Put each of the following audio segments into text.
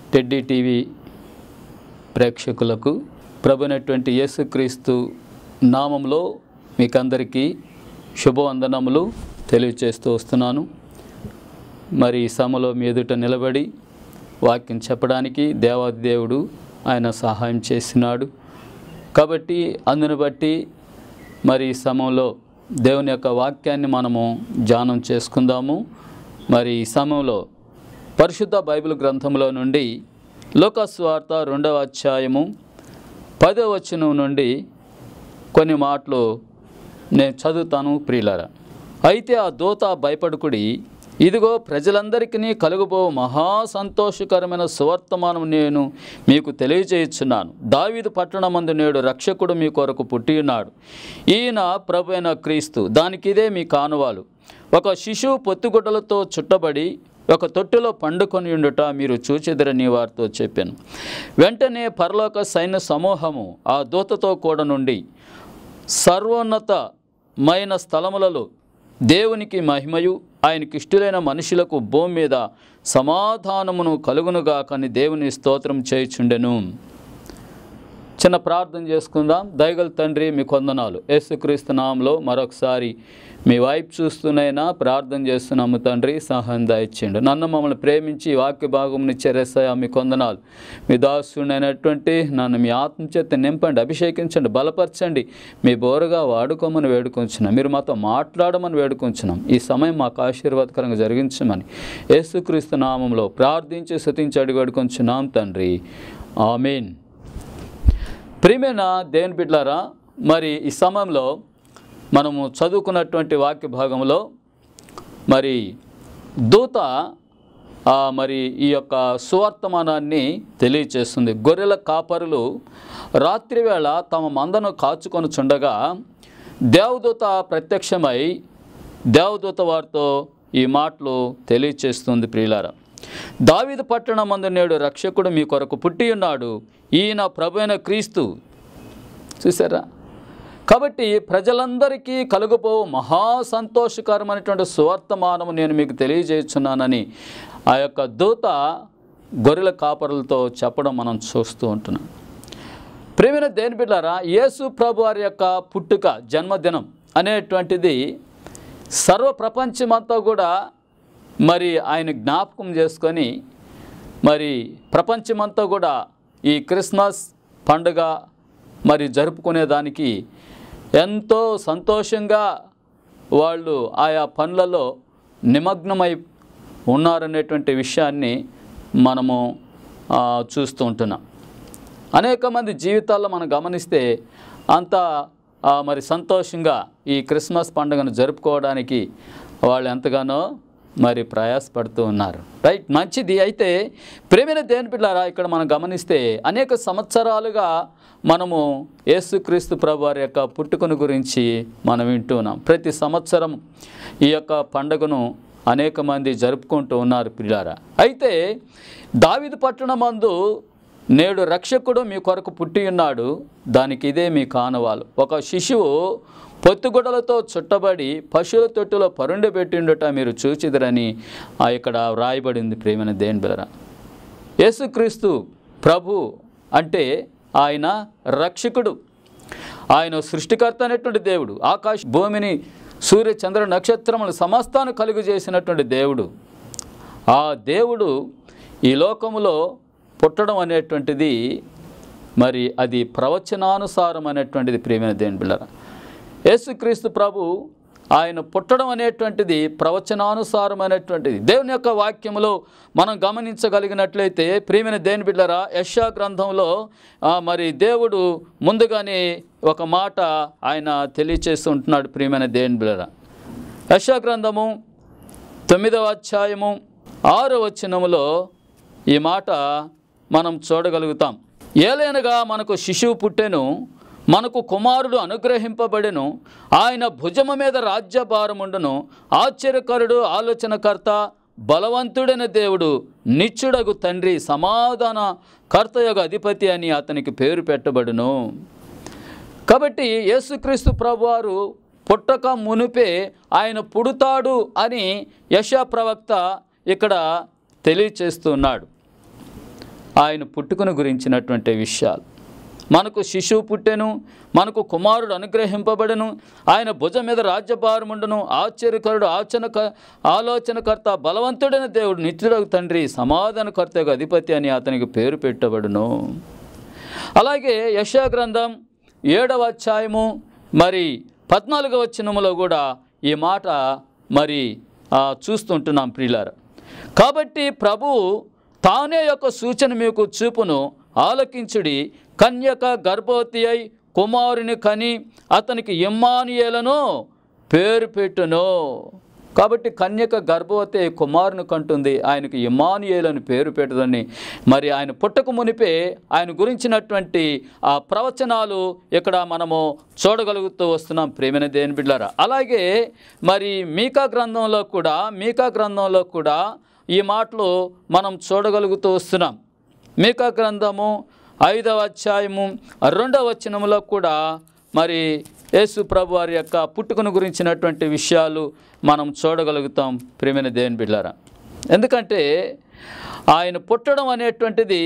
teddy TV ప్రేక్షకులకు ప్రభునటువంటి యేసుక్రీస్తు నామంలో మీకందరికీ శుభవందనములు తెలియచేస్తూ వస్తున్నాను మరి ఈ సమలో మీ ఎదుట నిలబడి వాక్యం చెప్పడానికి దేవాది దేవుడు ఆయన సహాయం చేసినాడు కాబట్టి అందును బట్టి మరి ఈ సమయంలో దేవుని యొక్క వాక్యాన్ని మనము ధ్యానం చేసుకుందాము మరి ఈ సమయంలో పరిశుద్ధ బైబిల్ గ్రంథంలో నుండి లోకస్వార్త రెండవ అధ్యాయము పదవ వచనం నుండి కొన్ని మాటలు నేను చదువుతాను ప్రియులరా అయితే ఆ దూత భయపడుకుడి ఇదిగో ప్రజలందరికీ కలుగుబో మహా సంతోషకరమైన సువర్తమానం నేను మీకు తెలియజేయుచున్నాను దావీదు పట్టణమందు నేడు రక్షకుడు మీ కొరకు పుట్టి ఉన్నాడు ఈయన ప్రభు అయిన క్రీస్తు దానికిదే మీ కానువాలు ఒక శిశువు పొత్తుగుడ్డలతో చుట్టబడి ఒక తొట్టులో పండుకొని ఉండుట మీరు చూచెదరని వారితో చెప్పాను వెంటనే పరలోక సైన్య సమూహము ఆ దూతతో కూడా నుండి సర్వోన్నతమైన స్థలములలో దేవునికి మహిమయు ఆయనకి ఇష్టలైన మనుషులకు భూమి మీద సమాధానమును కలుగునుగాకని దేవుని స్తోత్రం చేయుచుండెను చిన్న ప్రార్థన చేసుకుందాం దయగల తండ్రి మీ కొందనాలు యేసుక్రీస్తు నామంలో మరొకసారి మీ వైపు చూస్తూనైనా ప్రార్థన చేస్తున్నాము తండ్రి సహాయం దయచేయండి నన్ను మమ్మల్ని ప్రేమించి ఈ వాక్య భాగం చెరేసాయా మీ కొందనాలు మీ దాసుడైనటువంటి నన్ను మీ ఆత్మ చేత నింపండి అభిషేకించండి బలపరచండి మీ బోరుగా వాడుకోమని వేడుకొంచున్నాం మీరు మాతో మాట్లాడమని వేడుకొంచున్నాం ఈ సమయం మాకు ఆశీర్వాదకరంగా జరిగించమని యేసుక్రీస్తు నామంలో ప్రార్థించి శృతించి అడిగి వేడుకొంచున్నాం తండ్రి ఆమెన్ ప్రియమైన దేవుని బిడ్లారా మరి ఈ సమయంలో మనము చదువుకున్నటువంటి వాక్య భాగంలో మరి దూత ఆ, మరి ఈ యొక్క సువర్తమానాన్ని తెలియచేస్తుంది గొర్రెల కాపరులు రాత్రివేళ తమ మందను కాచుకొని చుండగా దేవదూత ప్రత్యక్షమై దేవదూత వారితో ఈ మాటలు తెలియచేస్తుంది ప్రియులారా దావిద పట్టణం మందు నేడు రక్షకుడు మీ కొరకు పుట్టి ఉన్నాడు ఈయన ప్రభైన క్రీస్తు చూసారా కాబట్టి ప్రజలందరికీ కలుగుపో మహా సంతోషకరమైనటువంటి సువర్తమానము నేను మీకు తెలియజేస్తున్నానని ఆ యొక్క దూత గొర్రెల కాపరులతో చెప్పడం మనం చూస్తూ ఉంటున్నాం ప్రేమైన దేని బిడ్డారా యేసు ప్రభు వారి యొక్క పుట్టుక జన్మదినం అనేటువంటిది సర్వ ప్రపంచమంతా కూడా మరి ఆయన జ్ఞాపకం చేసుకొని మరి ప్రపంచమంతా కూడా ఈ క్రిస్మస్ పండుగ మరి జరుపుకునేదానికి ఎంతో సంతోషంగా వాళ్ళు ఆయా పనులలో నిమగ్నమై ఉన్నారనేటువంటి విషయాన్ని మనము ఆ, చూస్తూ ఉంటున్నాం అనేక మంది జీవితాల్లో మనం గమనిస్తే అంత ఆ, మరి సంతోషంగా ఈ క్రిస్మస్ పండుగను జరుపుకోవడానికి వాళ్ళు ఎంతగానో మరి ప్రయాసపడుతూ ఉన్నారు రైట్ మంచిది అయితే ప్రేమైన దేని పిల్లారా ఇక్కడ మనం గమనిస్తే అనేక సంవత్సరాలుగా మనము యేసుక్రీస్తు ప్రభు వారి యొక్క పుట్టుకను గురించి మనం వింటున్నాం ప్రతి సంవత్సరం ఈ యొక్క పండుగను అనేక మంది జరుపుకుంటూ ఉన్నారు పిల్లారా అయితే దావిదు పట్టణమందు నేడు రక్షకుడు మీ కొరకు పుట్టి ఉన్నాడు దానికి ఇదే మీ కానవాలు ఒక శిశువు పొత్తుగుడలతో చుట్టబడి పశువుల తొట్టులో పరుండి పెట్టిండుట మీరు చూచిదరని ఆ ఇక్కడ వ్రాయబడింది ప్రేమైన దేని బిలరా యేసుక్రీస్తు ప్రభు అంటే ఆయన రక్షకుడు ఆయన సృష్టికర్త అనేటువంటి దేవుడు ఆకాశ భూమిని సూర్య చంద్ర నక్షత్రములు సమస్తాన్ని కలుగు చేసినటువంటి దేవుడు ఆ దేవుడు ఈ లోకములో పుట్టడం అనేటువంటిది మరి అది ప్రవచనానుసారం అనేటువంటిది ప్రియమైన దేవుని బిళ్ళరా యేసుక్రీస్తు ప్రభు ఆయన పుట్టడం అనేటువంటిది ప్రవచనానుసారమైనటువంటిది దేవుని యొక్క వాక్యములో మనం గమనించగలిగినట్లయితే ప్రియమైన దేని బిడ్డరా యశా గ్రంథంలో ఆ, మరి దేవుడు ముందుగానే ఒక మాట ఆయన తెలియచేస్తూ ఉంటున్నాడు ప్రియమైన దేని బిడ్డరా యశా గ్రంథము తొమ్మిదవ అధ్యాయము ఆరో వచనములో ఈ మాట మనం చూడగలుగుతాం ఏలైనగా మనకు శిశువు పుట్టెను మనకు కుమారుడు అనుగ్రహింపబడెను ఆయన భుజము మీద రాజ్యభారముండును ఆశ్చర్యకరుడు ఆలోచనకర్త బలవంతుడైన దేవుడు నిత్యుడగు తండ్రి సమాధాన కర్తయగు అధిపతి అని అతనికి పేరు పెట్టబడును కాబట్టి యేసుక్రీస్తు ప్రభువారు పుట్టక మునిపే ఆయన పుడతాడు అని యశా ప్రవక్త ఇక్కడ తెలియచేస్తున్నాడు ఆయన పుట్టుకను గురించినటువంటి విషయాలు మనకు శిశువు పుట్టెను మనకు కుమారుడు అనుగ్రహింపబడను ఆయన భుజం మీద రాజ్యభారముండును ఆశ్చర్యకరుడు ఆచనక ఆలోచనకర్త బలవంతుడైన దేవుడు నిత్యుడకు తండ్రి సమాధానకర్తకు అధిపతి అని అతనికి పేరు పెట్టబడును అలాగే యశా గ్రంథం ఏడవ అధ్యాయము మరి పద్నాలుగవ వచనములో కూడా ఈ మాట మరి ఆ, చూస్తుంటున్నాం ప్రియులారా కాబట్టి ప్రభు తానే యొక్క సూచన మీకు చూపును ఆలకించుడి కన్యక గర్భవతి అయి కుమారుని కని అతనికి ఇమ్మానియేలను పేరు పెట్టును కాబట్టి కన్యక గర్భవతి అయి కుమారుని కంటుంది ఆయనకు ఇమానుయేలని పేరు పెట్టుదని మరి ఆయన పుట్టక మునిపే ఆయన గురించినటువంటి ఆ ప్రవచనాలు ఇక్కడ మనము చూడగలుగుతూ వస్తున్నాం ప్రేమైన దేని బిడ్డారా అలాగే మరి మీకా గ్రంథంలో కూడా మీకా గ్రంథంలో కూడా ఈ మాటలు మనం చూడగలుగుతూ వస్తున్నాం మీకా గ్రంథము ఐదవ అధ్యాయము రెండవ వచనములో కూడా మరి యేసు ప్రభు వారి యొక్క పుట్టుకను గురించినటువంటి విషయాలు మనం చూడగలుగుతాం ప్రేమైన దేవుని బిడ్డారా ఎందుకంటే ఆయన పుట్టడం అనేటువంటిది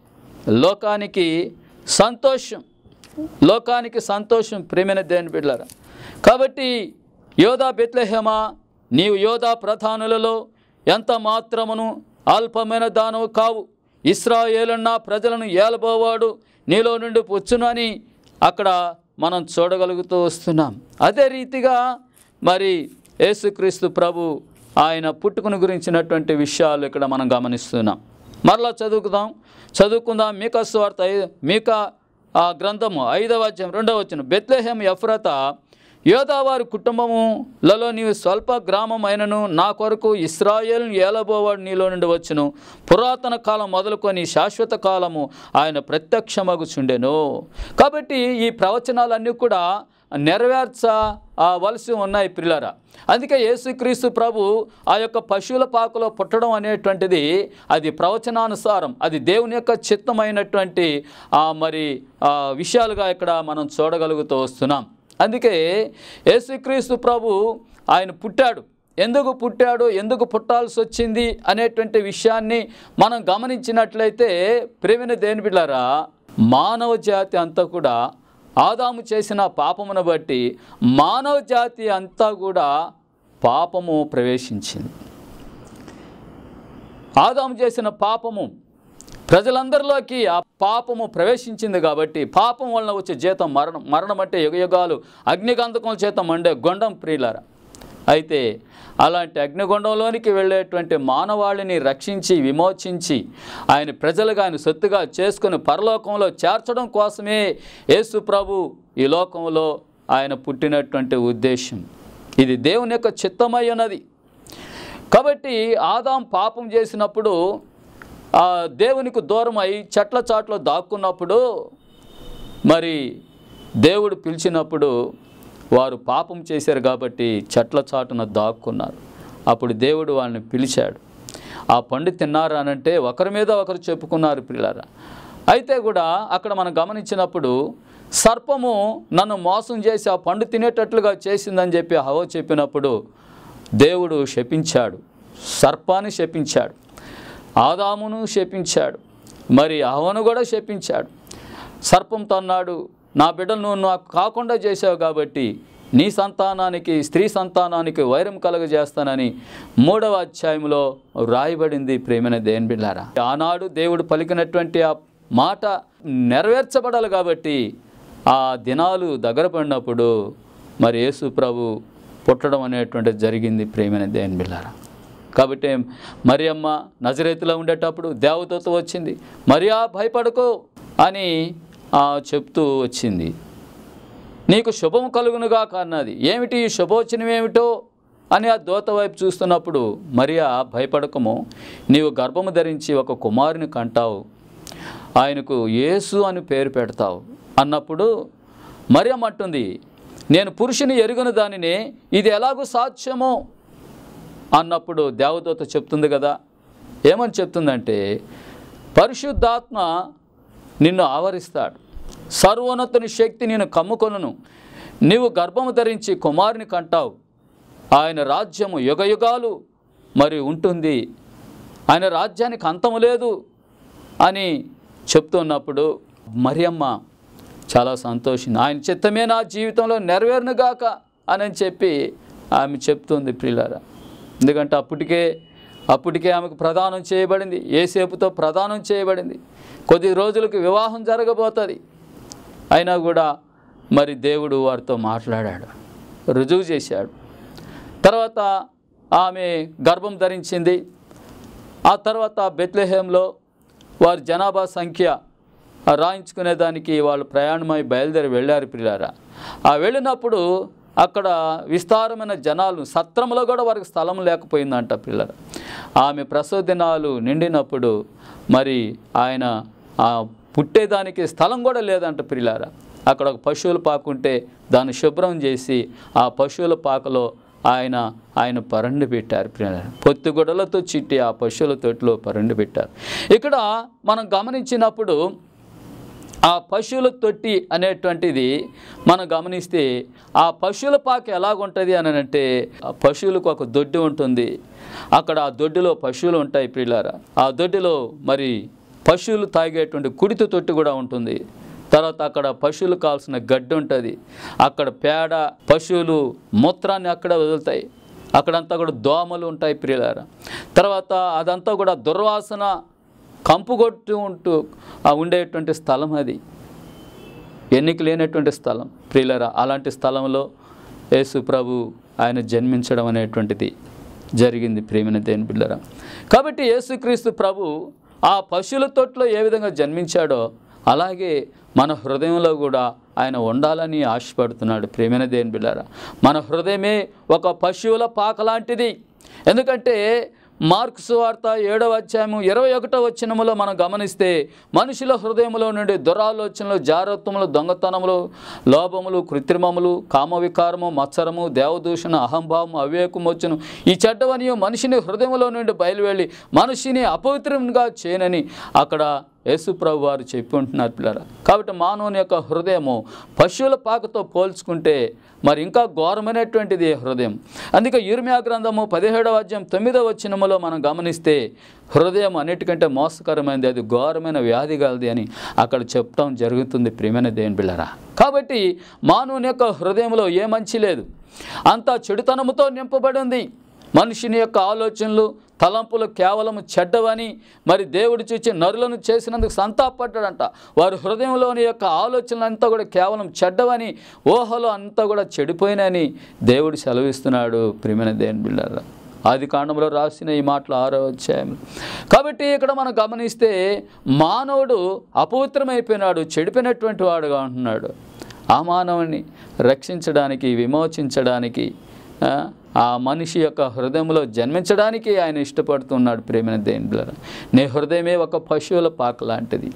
లోకానికి సంతోషం లోకానికి సంతోషం ప్రేమైన దేవుని బిడ్డారా కాబట్టి యోధా బెత్లెహేమ నీవు యోధా ప్రధానులలో ఎంత మాత్రమును అల్పమైన దానవు కావు ఇస్రాయేలన్న ప్రజలను ఏలబోవాడు నీలో నుండి పుచ్చునని అక్కడ మనం చూడగలుగుతూ వస్తున్నాం అదే రీతిగా మరి యేసుక్రీస్తు ప్రభు ఆయన పుట్టుకుని గురించినటువంటి విషయాలు ఇక్కడ మనం గమనిస్తున్నాం మరలా చదువుకుందాం చదువుకుందాం మీకా స్వార్థ మీకా ఆ గ్రంథము ఐదవ అధ్యాయం రెండవ వచ్చిన బెత్లెహేం ఎఫ్రత యోధావారి కుటుంబములలో నీవు స్వల్ప గ్రామం అయినను నా కొరకు ఇస్రాయేల్ ఏలబోవాడు నీలో నుండి వచ్చును పురాతన కాలం మొదలుకొని శాశ్వత కాలము ఆయన ప్రత్యక్షమగుచుండెను కాబట్టి ఈ ప్రవచనాలన్నీ కూడా నెరవేర్చ ఆ వలసి ఉన్నాయి పిల్లరా అందుకే యేసుక్రీస్తు ప్రభు ఆ యొక్క పశువుల పాకలో పుట్టడం అనేటువంటిది అది ప్రవచనానుసారం అది దేవుని యొక్క చిత్తమైనటువంటి ఆ మరి ఆ విషయాలుగా ఇక్కడ మనం చూడగలుగుతూ వస్తున్నాం అందుకే యేసుక్రీస్తు ప్రభు ఆయన పుట్టాడు ఎందుకు పుట్టాడు ఎందుకు పుట్టాల్సి వచ్చింది అనేటువంటి విషయాన్ని మనం గమనించినట్లయితే ప్రేమిన దేని బిడ్డారా మానవ జాతి అంతా కూడా ఆదాము చేసిన పాపమును బట్టి మానవ జాతి అంతా కూడా పాపము ప్రవేశించింది ఆదాము చేసిన పాపము ప్రజలందరిలోకి ఆ పాపము ప్రవేశించింది కాబట్టి పాపం వలన వచ్చే జీతం మరణం మరణం అంటే యుగయుగాలు అగ్నిగంధకం చేత మండే గొండం ప్రియులారా అయితే అలాంటి అగ్నిగుండంలోనికి వెళ్ళేటువంటి మానవాళిని రక్షించి విమోచించి ఆయన ప్రజలుగా ఆయన సొత్తుగా చేసుకుని పరలోకంలో చేర్చడం కోసమే యేసు ప్రభు ఈ లోకంలో ఆయన పుట్టినటువంటి ఉద్దేశం ఇది దేవుని యొక్క చిత్తమై ఉన్నది కాబట్టి ఆదాం పాపం చేసినప్పుడు ఆ దేవునికి దూరమై చెట్ల చాట్లో దాక్కున్నప్పుడు మరి దేవుడు పిలిచినప్పుడు వారు పాపం చేశారు కాబట్టి చెట్ల చాటున దాక్కున్నారు అప్పుడు దేవుడు వాళ్ళని పిలిచాడు ఆ పండు తిన్నారు అనంటే ఒకరి మీద ఒకరు చెప్పుకున్నారు పిల్లరా అయితే కూడా అక్కడ మనం గమనించినప్పుడు సర్పము నన్ను మోసం చేసి ఆ పండు తినేటట్లుగా చేసిందని చెప్పి హవ చెప్పినప్పుడు దేవుడు శపించాడు సర్పాన్ని శపించాడు ఆదామును శపించాడు మరి హవను కూడా శపించాడు సర్పంతో అన్నాడు నా బిడ్డను నువ్వు నాకు కాకుండా చేసావు కాబట్టి నీ సంతానానికి స్త్రీ సంతానానికి వైరం కలుగజేస్తానని మూడవ అధ్యాయంలో వ్రాయబడింది ప్రేమైన దేని బిళ్ళారా ఆనాడు దేవుడు పలికినటువంటి ఆ మాట నెరవేర్చబడాలి కాబట్టి ఆ దినాలు దగ్గర పడినప్పుడు మరి యేసు ప్రభు పుట్టడం అనేటువంటిది జరిగింది ప్రేమైన దేని బిళ్ళారా కాబట్టి మరియమ్మ నజరేతులో ఉండేటప్పుడు దేవదూత వచ్చింది మరియా భయపడకో అని ఆ, చెప్తూ వచ్చింది నీకు శుభం కలుగునుగా అన్నది ఏమిటి ఈ శుభోచనం ఏమిటో అని ఆ దూత వైపు చూస్తున్నప్పుడు మరియా భయపడకము నీవు గర్భము ధరించి ఒక కుమారుని కంటావు ఆయనకు యేసు అని పేరు పెడతావు అన్నప్పుడు మరియమ్మ అంటుంది నేను పురుషుని ఎరుగున దానినే ఇది ఎలాగూ సాధ్యమో అన్నప్పుడు దేవదూత చెప్తుంది కదా ఏమని చెప్తుందంటే పరిశుద్ధాత్మ నిన్ను ఆవరిస్తాడు సర్వోన్నతుని శక్తి నేను కమ్ముకొనును నీవు గర్భము ధరించి కుమారుని కంటావు ఆయన రాజ్యము యుగయుగాలు మరి ఉంటుంది ఆయన రాజ్యానికి అంతము లేదు అని చెప్తున్నప్పుడు మరియమ్మ చాలా సంతోషింది ఆయన చిత్తమే నా జీవితంలో నెరవేరునుగాక అని చెప్పి ఆమె చెప్తుంది ప్రియులారా ఎందుకంటే అప్పటికే అప్పటికే ఆమెకు ప్రదానం చేయబడింది ఏసేపుతో ప్రదానం చేయబడింది కొద్ది రోజులకు వివాహం జరగబోతుంది అయినా కూడా మరి దేవుడు వారితో మాట్లాడాడు రుజువు చేశాడు తర్వాత ఆమె గర్భం ధరించింది ఆ తర్వాత బెత్లెహేంలో వారి జనాభా సంఖ్య రాయించుకునేదానికి వాళ్ళు ప్రయాణమై బయలుదేరి వెళ్ళారు పిల్లారా ఆ వెళ్ళినప్పుడు అక్కడ విస్తారమైన జనాలు సత్రంలో కూడా వారికి స్థలం లేకపోయిందంట పిల్లలు ఆమె ప్రసవ దినాలు నిండినప్పుడు మరి ఆయన ఆ పుట్టేదానికి స్థలం కూడా లేదంట పిల్లారా అక్కడ ఒక పశువుల పాక ఉంటే దాన్ని శుభ్రం చేసి ఆ పశువుల పాకలో ఆయన ఆయన పరండి పెట్టారు పిల్లలు పొత్తుగుడలతో చిట్టి ఆ పశువుల తొట్టులో పరండి పెట్టారు ఇక్కడ మనం గమనించినప్పుడు ఆ పశువుల తొట్టి అనేటువంటిది మనం గమనిస్తే ఆ పశువుల పాక ఎలాగుంటుంది అని అంటే ఆ పశువులకు ఒక దొడ్డి ఉంటుంది అక్కడ ఆ దొడ్డిలో పశువులు ఉంటాయి పిల్లారా ఆ దొడ్డిలో మరి పశువులు తాగేటువంటి కుడితి తొట్టి కూడా ఉంటుంది తర్వాత అక్కడ పశువులు కావాల్సిన గడ్డి ఉంటుంది అక్కడ పేడ పశువులు మూత్రాన్ని అక్కడ వదులుతాయి అక్కడంతా కూడా దోమలు ఉంటాయి ప్రియులారా తర్వాత అదంతా కూడా దుర్వాసన కంపు కొట్టు ఉంటూ ఆ ఉండేటువంటి స్థలం అది ఎన్నిక లేనటువంటి స్థలం ప్రియులరా అలాంటి స్థలంలో యేసు ప్రభు ఆయన జన్మించడం అనేటువంటిది జరిగింది ప్రేమిన దేని పిల్లరా కాబట్టి యేసుక్రీస్తు ప్రభు ఆ పశువుల తొట్లో ఏ విధంగా జన్మించాడో అలాగే మన హృదయంలో కూడా ఆయన ఉండాలని ఆశపడుతున్నాడు ప్రేమైన దేని బిళ్ళారా మన హృదయమే ఒక పశువుల పాక లాంటిది ఎందుకంటే మార్క్స్ వార్త ఏడవ అధ్యాయము ఇరవై ఒకటో వచ్చినములో మనం గమనిస్తే మనుషుల హృదయంలో నుండి దురాలోచనలు జారత్వములు దొంగతనములు లోభములు కృత్రిమములు కామవికారము మత్సరము దేవదూషణ అహంభావము అవివేకము వచ్చును ఈ చెడ్డవనియు మనిషిని హృదయంలో నుండి బయలువెళ్ళి మనిషిని అపవిత్రంగా చేయనని అక్కడ యేసుప్రభు వారు చెప్పి ఉంటున్నారు పిల్లరా కాబట్టి మానవుని యొక్క హృదయము పశువుల పాకతో పోల్చుకుంటే మరి ఇంకా ఘోరమైనటువంటిది ఈ హృదయం అందుకే యూర్మియా గ్రంథము పదిహేడవ అధ్యాయం తొమ్మిదవ వచ్చినములో మనం గమనిస్తే హృదయం అన్నిటికంటే మోసకరమైనది అది ఘోరమైన వ్యాధి కలది అని అక్కడ చెప్పడం జరుగుతుంది ప్రియమైన దేని బిళ్ళరా కాబట్టి మానవుని యొక్క హృదయంలో ఏ మంచి లేదు అంతా చెడుతనముతో నింపబడి ఉంది మనిషిని యొక్క ఆలోచనలు తలంపులు కేవలం చెడ్డవని మరి దేవుడు చూచి నరులను చేసినందుకు సంతాపడ్డాడంట వారి హృదయంలోని యొక్క ఆలోచనలు అంతా కూడా కేవలం చెడ్డవని ఊహలు అంతా కూడా చెడిపోయినని దేవుడు సెలవిస్తున్నాడు ప్రియమైన దేని బిళ్ళారా ఆది కాండంలో రాసిన ఈ మాటలు ఆరో అధ్యాయం కాబట్టి ఇక్కడ మనం గమనిస్తే మానవుడు అపవిత్రమైపోయినాడు చెడిపోయినటువంటి వాడుగా ఉంటున్నాడు ఆ మానవుని రక్షించడానికి విమోచించడానికి ఆ, ఆ మనిషి యొక్క హృదయంలో జన్మించడానికి ఆయన ఇష్టపడుతున్నాడు ప్రేమైన దేవుల నీ హృదయమే ఒక పశువుల పాక లాంటిది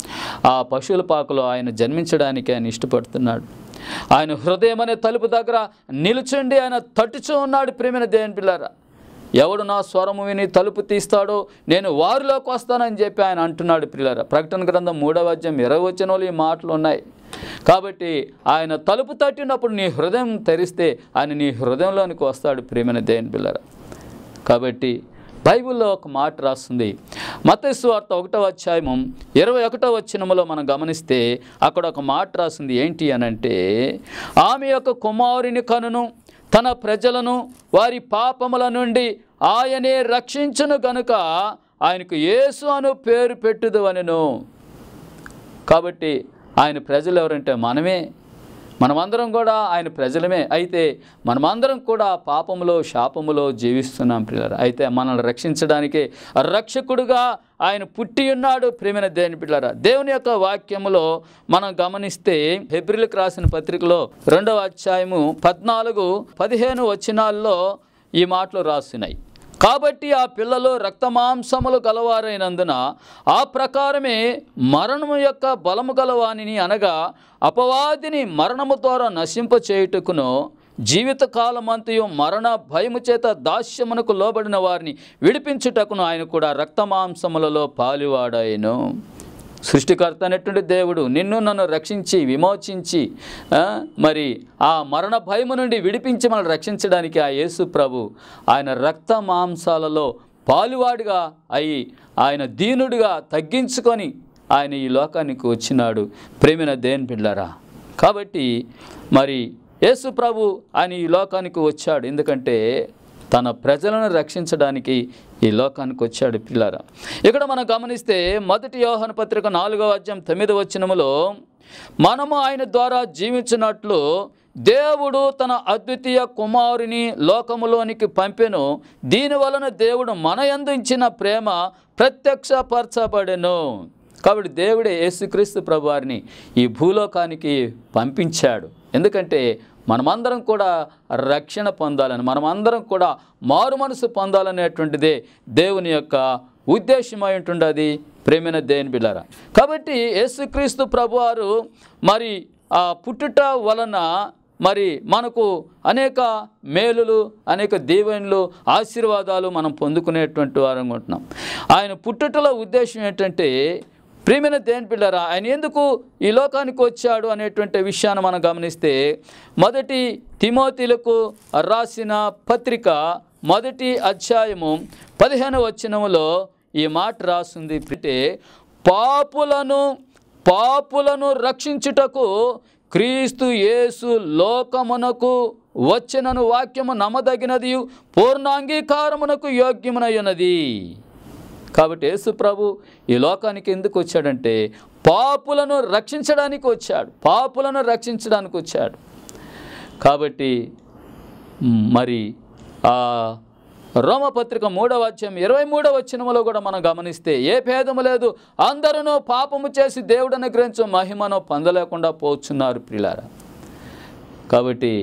ఆ పశువుల పాకలో ఆయన జన్మించడానికి ఆయన ఇష్టపడుతున్నాడు ఆయన హృదయం అనే తలుపు దగ్గర నిలుచుండి ఆయన తట్టుచూ ఉన్నాడు ప్రేమైన దేవుని పిల్లారా ఎవడు నా స్వరము విని తలుపు తీస్తాడో నేను వారిలోకి వస్తానని చెప్పి ఆయన అంటున్నాడు పిల్లరా ప్రకటన గ్రంథం మూడవ అధ్యాయం ఇరవై వచనంలో ఈ మాటలు ఉన్నాయి కాబట్టి ఆయన తలుపు తట్టినప్పుడు నీ హృదయం తెరిస్తే ఆయన నీ హృదయంలోనికి వస్తాడు ప్రేమైన దేని పిల్లరా కాబట్టి బైబిల్లో ఒక మాట రాస్తుంది మతస్సు వార్త ఒకటవ అధ్యాయము ఇరవై ఒకటవ వచ్చినములో మనం గమనిస్తే అక్కడ ఒక మాట రాసింది ఏంటి అనంటే ఆమె యొక్క కుమారుని కనును తన ప్రజలను వారి పాపముల నుండి ఆయనే రక్షించును గనుక ఆయనకు యేసు అను పేరు పెట్టుదు అనెను కాబట్టి ఆయన ప్రజలు ఎవరంటే మనమే మనమందరం కూడా ఆయన ప్రజలమే అయితే మనమందరం కూడా పాపములో శాపములో జీవిస్తున్నాం పిల్లలు అయితే మనల్ని రక్షించడానికే రక్షకుడుగా ఆయన పుట్టి ఉన్నాడు ప్రేమైన దేవుని పిల్లరా దేవుని యొక్క వాక్యములో మనం గమనిస్తే హెబ్రిల్కి రాసిన పత్రికలో రెండవ అధ్యాయము పద్నాలుగు పదిహేను వచనాల్లో ఈ మాటలు రాస్తున్నాయి కాబట్టి ఆ పిల్లలు రక్తమాంసములు గలవారైనందున ఆ ప్రకారమే మరణము యొక్క బలము గలవానిని అనగా అపవాదిని మరణము ద్వారా నశింపచేయుటకును జీవిత కాలమంతయు మరణ భయము చేత దాస్యమునకు లోబడిన వారిని విడిపించుటకును ఆయన కూడా రక్తమాంసములలో పాలివాడాయను సృష్టికర్త అనేటువంటి దేవుడు నిన్ను నన్ను రక్షించి విమోచించి ఆ, మరి ఆ మరణ భయము నుండి విడిపించి మనల్ని రక్షించడానికి ఆ యేసు ప్రభు ఆయన రక్త మాంసాలలో పాలువాడిగా అయి ఆయన దీనుడిగా తగ్గించుకొని ఆయన ఈ లోకానికి వచ్చినాడు ప్రేమిన దేని పిల్లరా కాబట్టి మరి యేసు ప్రభు ఆయన ఈ లోకానికి వచ్చాడు ఎందుకంటే తన ప్రజలను రక్షించడానికి ఈ లోకానికి వచ్చాడు పిల్లరా ఇక్కడ మనం గమనిస్తే మొదటి యోహన పత్రిక నాలుగవ అధ్యాయం తొమ్మిది వచ్చినములో మనము ఆయన ద్వారా జీవించినట్లు దేవుడు తన అద్వితీయ కుమారుని లోకములోనికి పంపెను దీని వలన దేవుడు మన యందు ఇచ్చిన ప్రేమ ప్రత్యక్షపరచబడెను కాబట్టి దేవుడే యేసుక్రీస్తు ప్రభువారిని ఈ భూలోకానికి పంపించాడు ఎందుకంటే మనమందరం కూడా రక్షణ పొందాలని మనమందరం కూడా మారు మనసు పొందాలనేటువంటిదే దేవుని యొక్క ఉద్దేశమై ఉంటుండది ప్రేమైన దేని బిళ్ళారా కాబట్టి యేసుక్రీస్తు ప్రభువారు మరి ఆ పుట్టుట వలన మరి మనకు అనేక మేలులు అనేక దీవెనలు ఆశీర్వాదాలు మనం పొందుకునేటువంటి వారం ఉంటున్నాం ఆయన పుట్టుటలో ఉద్దేశం ఏంటంటే ప్రియమైన దేని పిల్లరా ఆయన ఎందుకు ఈ లోకానికి వచ్చాడు అనేటువంటి విషయాన్ని మనం గమనిస్తే మొదటి తిమోతిలకు రాసిన పత్రిక మొదటి అధ్యాయము పదిహేను వచనములో ఈ మాట రాసింది అంటే పాపులను పాపులను రక్షించుటకు క్రీస్తు యేసు లోకమునకు వచ్చినను వాక్యము నమ్మదగినది పూర్ణాంగీకారమునకు యోగ్యమునయ్యున్నది కాబట్టి యేసు ప్రభు ఈ లోకానికి ఎందుకు వచ్చాడంటే పాపులను రక్షించడానికి వచ్చాడు పాపులను రక్షించడానికి వచ్చాడు కాబట్టి మరి ఆ రోమపత్రిక మూడవ అధ్యాయం ఇరవై మూడవ వచనములో కూడా మనం గమనిస్తే ఏ భేదము లేదు అందరూ పాపము చేసి దేవుడు అనుగ్రహించు మహిమను పొందలేకుండా పోచున్నారు ప్రిలారా కాబట్టి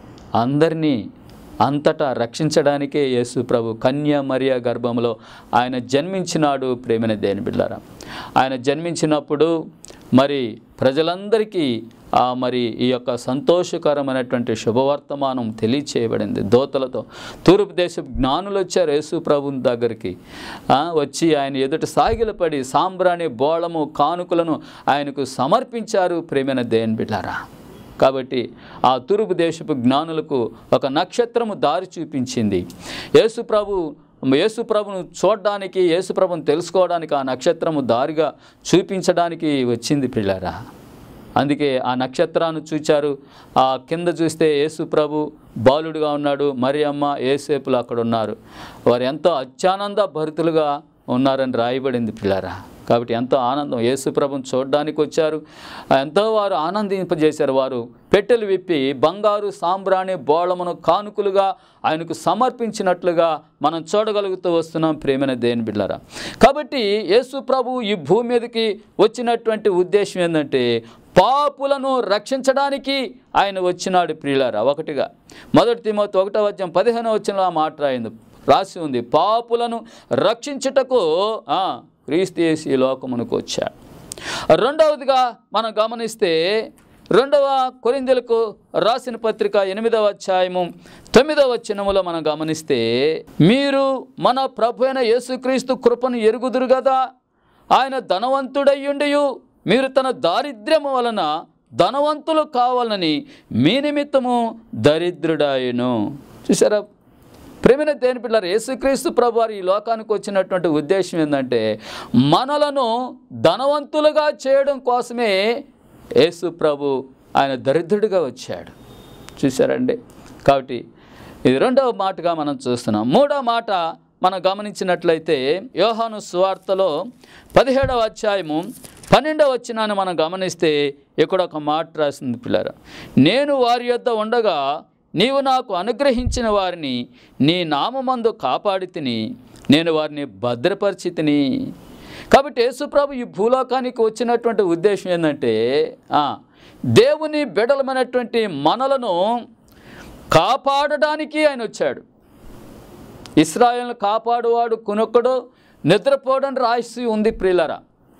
అందరినీ అంతటా రక్షించడానికే యేసు ప్రభు కన్యా మరియ గర్భంలో ఆయన జన్మించినాడు ప్రేమైన దేని బిళ్ళారా ఆయన జన్మించినప్పుడు మరి ప్రజలందరికీ ఆ మరి ఈ యొక్క సంతోషకరమైనటువంటి శుభవర్తమానం తెలియచేయబడింది దోతలతో తూర్పు దేశపు జ్ఞానులు వచ్చారు యేసు ప్రభు దగ్గరికి ఆ, వచ్చి ఆయన ఎదుట సాగిలపడి సాంబ్రాణి బోళము కానుకలను ఆయనకు సమర్పించారు ప్రేమైన దేని బిళ్ళారా కాబట్టి ఆ తూర్పు దేశపు జ్ఞానులకు ఒక నక్షత్రము దారి చూపించింది యేసుప్రభు యేసుప్రభును చూడడానికి యేసుప్రభును తెలుసుకోవడానికి ఆ నక్షత్రము దారిగా చూపించడానికి వచ్చింది పిల్లరా అందుకే ఆ నక్షత్రాన్ని చూచారు ఆ కింద చూస్తే యేసు ప్రభు బాలుడుగా ఉన్నాడు మరి అమ్మ ఏసేపులు అక్కడ ఉన్నారు వారు ఎంతో అత్యానంద భరితులుగా ఉన్నారని రాయబడింది పిల్లరా కాబట్టి ఎంతో ఆనందం యేసు ప్రభుని చూడడానికి వచ్చారు ఎంతో వారు ఆనందింపజేశారు వారు పెట్టెలు విప్పి బంగారు సాంబ్రాణి బోళమును కానుకలుగా ఆయనకు సమర్పించినట్లుగా మనం చూడగలుగుతూ వస్తున్నాం ప్రేమైన దేని బిడ్డరా కాబట్టి యేసు ప్రభు ఈ భూమి మీదకి వచ్చినటువంటి ఉద్దేశం ఏంటంటే పాపులను రక్షించడానికి ఆయన వచ్చినాడు ప్రియులారా ఒకటిగా మొదటి తిమోతి ఒకటో వచ్చం పదిహేనో వచ్చిన మాట రాయింది రాసి ఉంది పాపులను రక్షించుటకు ఆ, క్రీస్తు యేసు ఈ లోకమునకు వచ్చాడు రెండవదిగా మనం గమనిస్తే రెండవ కొరిందెలకు రాసిన పత్రిక ఎనిమిదవ అధ్యాయము తొమ్మిదవ వచనములో మనం గమనిస్తే మీరు మన ప్రభు అయిన యేసుక్రీస్తు కృపను ఎరుగుదురు కదా ఆయన ధనవంతుడయ్యుండియు మీరు తన దారిద్ర్యము వలన ధనవంతులు కావాలని మీ నిమిత్తము దరిద్రుడాయను చూసారా ప్రేమిన దేని పిల్లలు యేసుక్రీస్తు ప్రభు వారు ఈ లోకానికి వచ్చినటువంటి ఉద్దేశం ఏంటంటే మనలను ధనవంతులుగా చేయడం కోసమే యేసు ప్రభు ఆయన దరిద్రుడిగా వచ్చాడు చూసారండి కాబట్టి ఇది రెండవ మాటగా మనం చూస్తున్నాం మూడవ మాట మనం గమనించినట్లయితే యోహాను సువార్తలో పదిహేడవ అధ్యాయము పన్నెండవ వచ్చినాన్ని మనం గమనిస్తే ఇక్కడ ఒక మాట రాసింది పిల్లరా నేను వారి యొద్ద ఉండగా నీవు నాకు అనుగ్రహించిన వారిని నీ నామమందు కాపాడి తిని నేను వారిని భద్రపరిచి తిని కాబట్టి యేసుప్రభు ఈ భూలోకానికి వచ్చినటువంటి ఉద్దేశం ఏంటంటే ఆ, దేవుని బిడలమైనటువంటి మనలను కాపాడడానికి ఆయన వచ్చాడు ఇస్రాయల్ని కాపాడువాడు కునొక్కడు నిద్రపోవడం రాసి ఉంది ప్రియులరా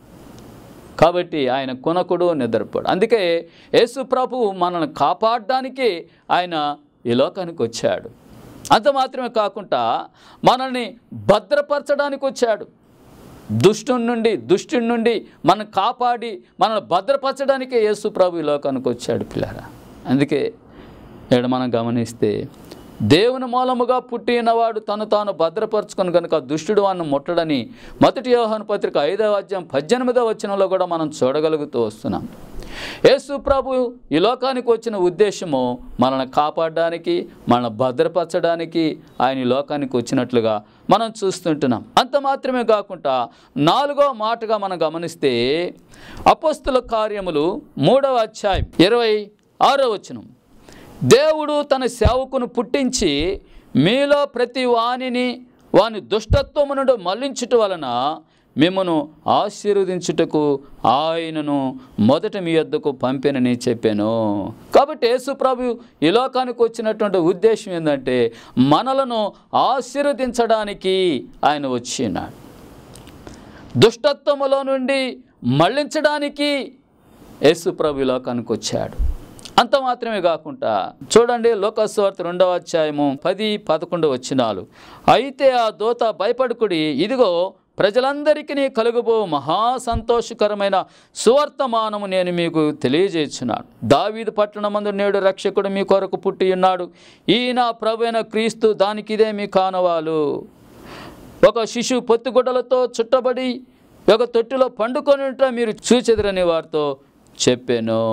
కాబట్టి ఆయన కునకుడు నిద్రపోడు అందుకే యేసు ప్రభు మనల్ని కాపాడడానికి ఆయన ఈ లోకానికి వచ్చాడు అంత మాత్రమే కాకుండా మనల్ని భద్రపరచడానికి వచ్చాడు దుష్టుని నుండి దుష్టుని నుండి మనం కాపాడి మనల్ని భద్రపరచడానికే యేసు ప్రభు ఈ లోకానికి వచ్చాడు పిల్లరా అందుకే ఇక్కడ మనం గమనిస్తే దేవుని మూలముగా పుట్టినవాడు తను తాను భద్రపరుచుకొని కనుక దుష్టుడు వాడిని ముట్టడని మొదటి యోహాను పత్రిక ఐదవ అధ్యాయం పద్దెనిమిదవ వచనంలో కూడా మనం చూడగలుగుతూ వస్తున్నాం యేసు ప్రభు ఈ లోకానికి వచ్చిన ఉద్దేశము మనల్ని కాపాడడానికి మనల్ని భద్రపరచడానికి ఆయన ఈ లోకానికి వచ్చినట్లుగా మనం చూస్తుంటున్నాం అంత మాత్రమే కాకుండా నాలుగో మాటగా మనం గమనిస్తే అపస్తుల కార్యములు మూడవ అధ్యాయం ఇరవై ఆరో వచనం దేవుడు తన సేవకును పుట్టించి మీలో ప్రతి వానిని వాని దుష్టత్వము నుండి మళ్లించుట వలన మిమ్మను ఆశీర్వదించుటకు ఆయనను మొదట మీ యొద్దకు పంపినని చెప్పాను కాబట్టి యేసుప్రభు ఈ లోకానికి వచ్చినటువంటి ఉద్దేశం ఏంటంటే మనలను ఆశీర్వదించడానికి ఆయన వచ్చినాడు దుష్టత్వములో నుండి మళ్లించడానికి యేసుప్రభు ఈ లోకానికి వచ్చాడు అంత మాత్రమే కాకుండా చూడండి లోకస్వార్త రెండవ అధ్యాయము పది పదకొండు వచ్చినాలు అయితే ఆ దూత భయపడుకుడి ఇదిగో ప్రజలందరికీ కలుగుబో మహా సంతోషకరమైన సువర్తమానము నేను మీకు తెలియజేస్తున్నాను దావీదు పట్టణమందు నేడు రక్షకుడు మీ కొరకు పుట్టి ఉన్నాడు ఈయన ప్రభువైన క్రీస్తు దానికి ఇదే మీ కానవాలు ఒక శిశువు పొత్తిగుడ్డలతో చుట్టబడి ఒక తొట్టిలో పండుకొని ఉంటే మీరు చూచెదరని వారితో చెప్పాను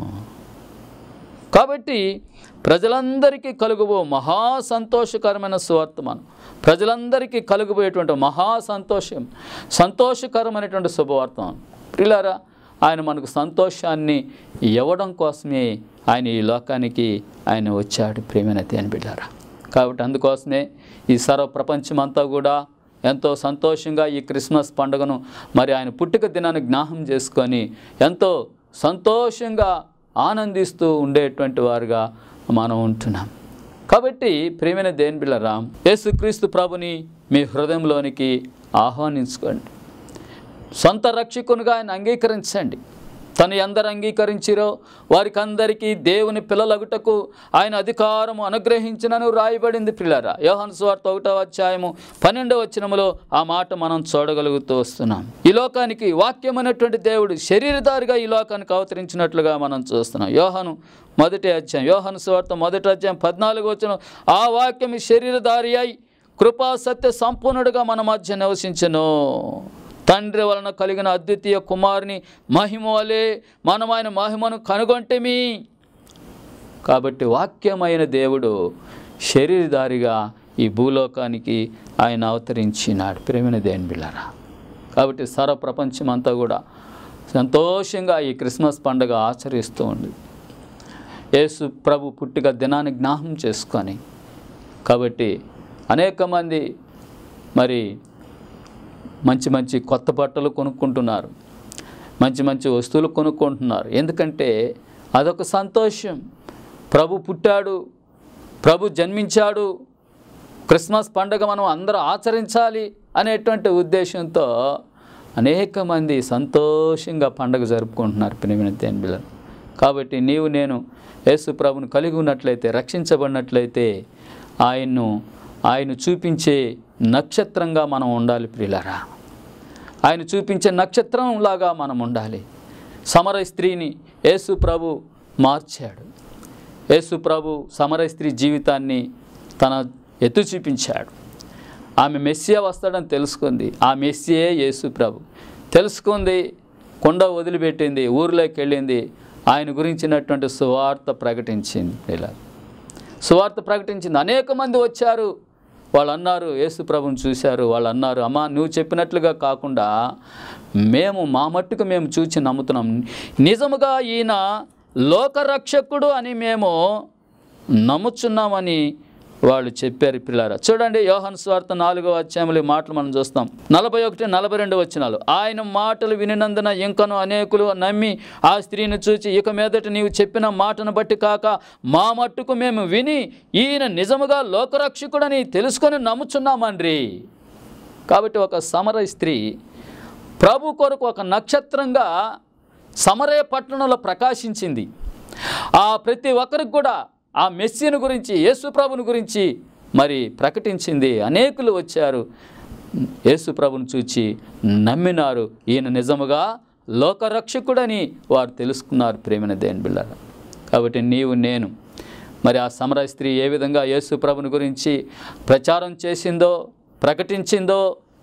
కాబట్టి ప్రజలందరికీ కలుగుబో మహా సంతోషకరమైన సువర్తమానం ప్రజలందరికీ కలుగుబోయేటువంటి మహా సంతోషం సంతోషకరమైనటువంటి శుభవార్తమానం ప్రిలారా ఆయన మనకు సంతోషాన్ని ఇవ్వడం కోసమే ఆయన ఈ లోకానికి ఆయన వచ్చాడు ప్రేమైన తేని బిడ్డారా కాబట్టి అందుకోసమే ఈ సర్వ ప్రపంచమంతా కూడా ఎంతో సంతోషంగా ఈ క్రిస్మస్ పండుగను మరి ఆయన పుట్టుక దినాన్ని జ్ఞాపం చేసుకొని ఎంతో సంతోషంగా ఆనందిస్తూ ఉండేటువంటి వారుగా మనం ఉంటున్నాం కాబట్టి ప్రేమైన దేని బిళ్ళరా యేసుక్రీస్తు ప్రభుని మీ హృదయంలోనికి ఆహ్వానించుకోండి సొంత రక్షకునిగా ఆయన అంగీకరించండి తను ఎందరు అంగీకరించిరో వారికి అందరికీ దేవుని పిల్లలగుటకు ఆయన అధికారము అనుగ్రహించినను రాయబడింది పిల్లరా యోహాను స్వార్త ఒకటో అధ్యాయము పన్నెండవ వచనములో ఆ మాట మనం చూడగలుగుతూ వస్తున్నాం ఈ లోకానికి వాక్యమైనటువంటి దేవుడు శరీరధారిగా ఈ లోకానికి అవతరించినట్లుగా మనం చూస్తున్నాం యోహాను మొదటి అధ్యాయం యోహాను స్వార్త మొదటి అధ్యాయం పద్నాలుగు వచ్చిన ఆ వాక్యం శరీరధారి అయి కృపా సత్య సంపూర్ణుడుగా మన మధ్య నివసించను తండ్రి వలన కలిగిన అద్వితీయ కుమారుని మహిమ వలె మనం ఆయన మహిమను కనుగొంటేమి కాబట్టి వాక్యమైన దేవుడు శరీరధారిగా ఈ భూలోకానికి ఆయన అవతరించినాడు ప్రేమైన దేని బిళ్ళరా కాబట్టి సర్వ ప్రపంచం అంతా కూడా సంతోషంగా ఈ క్రిస్మస్ పండుగ ఆచరిస్తూ ఉంది యేసు ప్రభు పుట్టిక దినాన్ని జ్ఞాపం చేసుకొని కాబట్టి అనేక మంది మరి మంచి మంచి కొత్త బట్టలు కొనుక్కుంటున్నారు మంచి మంచి వస్తువులు కొనుక్కుంటున్నారు ఎందుకంటే అదొక సంతోషం ప్రభు పుట్టాడు ప్రభు జన్మించాడు క్రిస్మస్ పండుగ మనం అందరూ ఆచరించాలి అనేటువంటి ఉద్దేశంతో అనేక మంది సంతోషంగా పండుగ జరుపుకుంటున్నారు పినిమిన తేన్బిళ్ళ కాబట్టి నీవు నేను యేసు ప్రభుని కలిగి ఉన్నట్లయితే రక్షించబడినట్లయితే ఆయన్ను ఆయన చూపించే నక్షత్రంగా మనం ఉండాలి ప్రియులరా ఆయన చూపించే నక్షత్రంలాగా మనం ఉండాలి సమర స్త్రీని యేసు ప్రభు మార్చాడు యేసు ప్రభు సమర స్త్రీ జీవితాన్ని తన ఎత్తు చూపించాడు ఆమె మెస్సియా వస్తాడని తెలుసుకుంది ఆ మెస్సియే యేసు ప్రభు తెలుసుకుంది కొండ వదిలిపెట్టింది ఊరిలోకి వెళ్ళింది ఆయన గురించినటువంటి సువార్త ప్రకటించింది ఇలా సువార్త ప్రకటించింది అనేక మంది వచ్చారు వాళ్ళు అన్నారు యేసు ప్రభుని చూశారు వాళ్ళు అన్నారు అమ్మా నువ్వు చెప్పినట్లుగా కాకుండా మేము మా మట్టుకు మేము చూచి నమ్ముతున్నాం నిజముగా ఈయన లోకరక్షకుడు అని మేము నమ్ముచున్నామని వాళ్ళు చెప్పారు పిల్లారా చూడండి యోహన్ స్వార్థ నాలుగో అధ్యాయంలో ఈ మాటలు మనం చూస్తాం నలభై ఒకటి నలభై రెండు వచ్చినాలు ఆయన మాటలు వినినందున ఇంకను అనేకులు నమ్మి ఆ స్త్రీని చూచి ఇక మీదట నీవు చెప్పిన మాటను బట్టి కాక మా మట్టుకు మేము విని ఈయన నిజముగా లోకరక్షకుడని తెలుసుకొని నమ్ముచున్నామండ్రి కాబట్టి ఒక సమర స్త్రీ ప్రభు కొరకు ఒక నక్షత్రంగా సమరే పట్టణంలో ప్రకాశించింది ఆ ప్రతి ఒక్కరికి కూడా ఆ మెస్సీని గురించి యేసుప్రభుని గురించి మరి ప్రకటించింది అనేకులు వచ్చారు యేసుప్రభుని చూచి నమ్మినారు ఈయన నిజముగా లోకరక్షకుడని వారు తెలుసుకున్నారు ప్రేమిన దేని బిళ్ళ కాబట్టి నీవు నేను మరి ఆ సమర స్త్రీ ఏ విధంగా యేసు ప్రభుని గురించి ప్రచారం చేసిందో ప్రకటించిందో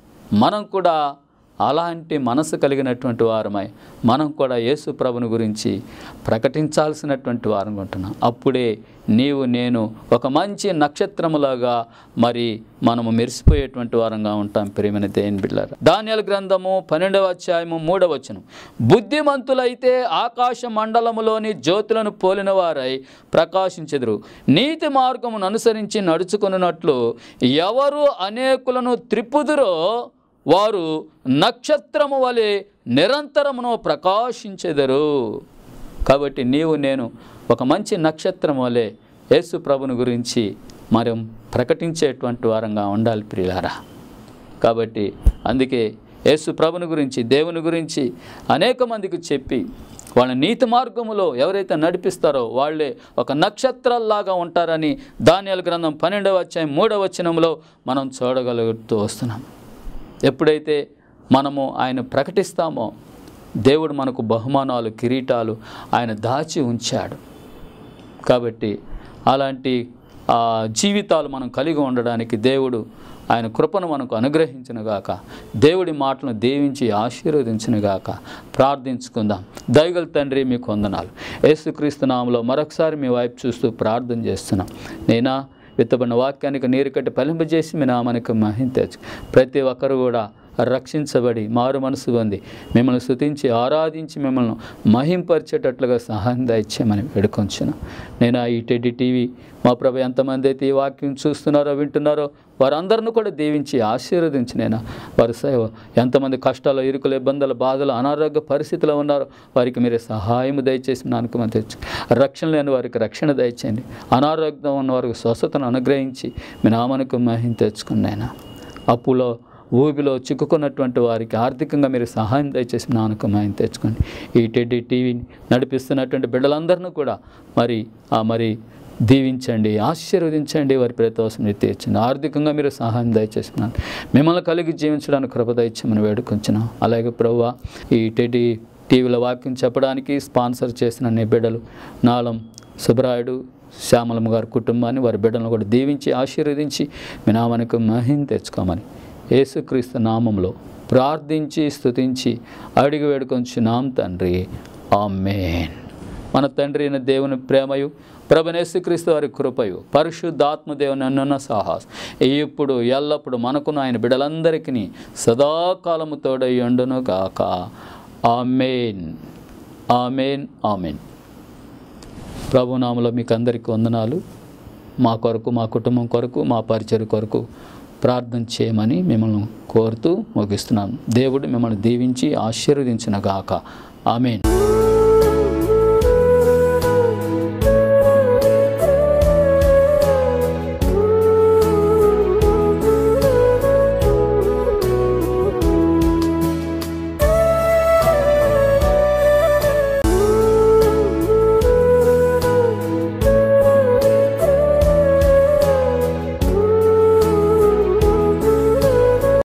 మనం కూడా అలాంటి మనసు కలిగినటువంటి వారమై మనం కూడా యేసు ప్రభుని గురించి ప్రకటించాల్సినటువంటి వారం ఉంటున్నాం అప్పుడే నీవు నేను ఒక మంచి నక్షత్రములాగా మరి మనము మెరిసిపోయేటువంటి వారంగా ఉంటాం ప్రేమైన దేని బిళ్ళారు ధాన్యాల గ్రంథము పన్నెండవ అధ్యాయము మూడవ వచనం బుద్ధిమంతులైతే ఆకాశ మండలములోని జ్యోతులను పోలిన వారై ప్రకాశించెదరు నీతి మార్గమును అనుసరించి నడుచుకున్నట్లు ఎవరు అనేకులను త్రిప్పుదురో వారు నక్షత్రము వలె నిరంతరమును ప్రకాశించెదరు కాబట్టి నీవు నేను ఒక మంచి నక్షత్రం వలె యేసు ప్రభుని గురించి మనం ప్రకటించేటువంటి వారంగా ఉండాలి ప్రియులారా కాబట్టి అందుకే యేసు ప్రభుని గురించి దేవుని గురించి అనేక మందికి చెప్పి వాళ్ళ నీతి మార్గములో ఎవరైతే నడిపిస్తారో వాళ్ళే ఒక నక్షత్రాల్లాగా ఉంటారని దానియాల గ్రంథం పన్నెండవ అధ్యాయం మూడవ వచనంలో మనం చూడగలుగుతూ వస్తున్నాం ఎప్పుడైతే మనము ఆయన ప్రకటిస్తామో దేవుడు మనకు బహుమానాలు కిరీటాలు ఆయన దాచి ఉంచాడు కాబట్టి అలాంటి ఆ, జీవితాలు మనం కలిగి ఉండడానికి దేవుడు ఆయన కృపను మనకు అనుగ్రహించునుగాక దేవుడి మాటలను దీవించి ఆశీర్వదించునుగాక ప్రార్థించుకుందాం దయగల తండ్రి మీకు వందనాలు యేసుక్రీస్తు నామంలో మరొకసారి మీ వైపు చూస్తూ ప్రార్థన చేస్తున్నాం నేనా విత్తబడిన వాక్యానికి నీరు కట్టి ఫలింపజేసి మీ నామానికి మహిం తెచ్చు ప్రతి ఒక్కరు కూడా రక్షించబడి మారు మనసు పొంది మిమ్మల్ని స్తుతించి ఆరాధించి మిమ్మల్ని మహింపరిచేటట్లుగా సహాయం దయచేయమని వేడుకొంచును నేను ఆ ఈ టెడ్డి టీవీ మా ప్రభు ఎంతమంది అయితే ఈ వాక్యం చూస్తున్నారో వింటున్నారో వారందరిని కూడా దీవించి ఆశీర్వదించి నేను వారి సేవ ఎంతమంది కష్టాలు ఇరుకులు ఇబ్బందులు బాధలు అనారోగ్య పరిస్థితిలో ఉన్నారో వారికి మీరు సహాయం దయచేసి నానుకమ తెచ్చు రక్షణ లేని వారికి రక్షణ దయచేయండి అనారోగ్యం ఉన్న వారికి స్వస్థతను అనుగ్రహించి మీ నామనికి మహిం తెచ్చుకున్నాయినా అప్పులో ఊబిలో చిక్కుకున్నటువంటి వారికి ఆర్థికంగా మీరు సహాయం దయచేసి నాన్నకు మాయం తెచ్చుకోండి ఈ టెడ్డి టీవీని నడిపిస్తున్నటువంటి బిడ్డలందరినీ కూడా మరి ఆ మరి దీవించండి ఆశీర్వదించండి వారి ప్రతోసం తీర్చండి ఆర్థికంగా మీరు సహాయం దయచేస్తున్నాను మిమ్మల్ని కలిగి జీవించడానికి కృప దయచేయమని వేడుకొంచున్నాం అలాగే ప్రవ్వా ఈ టెడ్డి టీవీలో వాక్యం చెప్పడానికి స్పాన్సర్ చేసిన నీ బిడ్డలు నాలం సుబ్రాయుడు శ్యామలమ్మ గారి కుటుంబాన్ని వారి బిడ్డలను కూడా దీవించి ఆశీర్వదించి మీ నామానికి మహిం తెచ్చుకోమని యేసుక్రీస్తు నామంలో ప్రార్థించి స్తుతించి అడిగి వేడుకొంచున్నాం తండ్రి ఆమెన్ మన తండ్రి అయిన దేవుని ప్రేమయు ప్రభనేసుక్రీస్తు వారి కృపయు పరిశుద్ధాత్మ దేవుని అన్న సాహస్ ఇప్పుడు ఎల్లప్పుడు మనకును ఆయన బిడలందరికీ సదాకాలము తోడై ఉండును గాక ఆమెన్ ఆమెన్ ఆమెన్ ప్రభునామలో మీకు అందరికీ వందనాలు మా కొరకు మా కుటుంబం కొరకు మా పరిచయ కొరకు ప్రార్థన చేయమని మిమ్మల్ని కోరుతూ ముగిస్తున్నాం దేవుడు మిమ్మల్ని దీవించి ఆశీర్వదించిన గాక ఆమెన్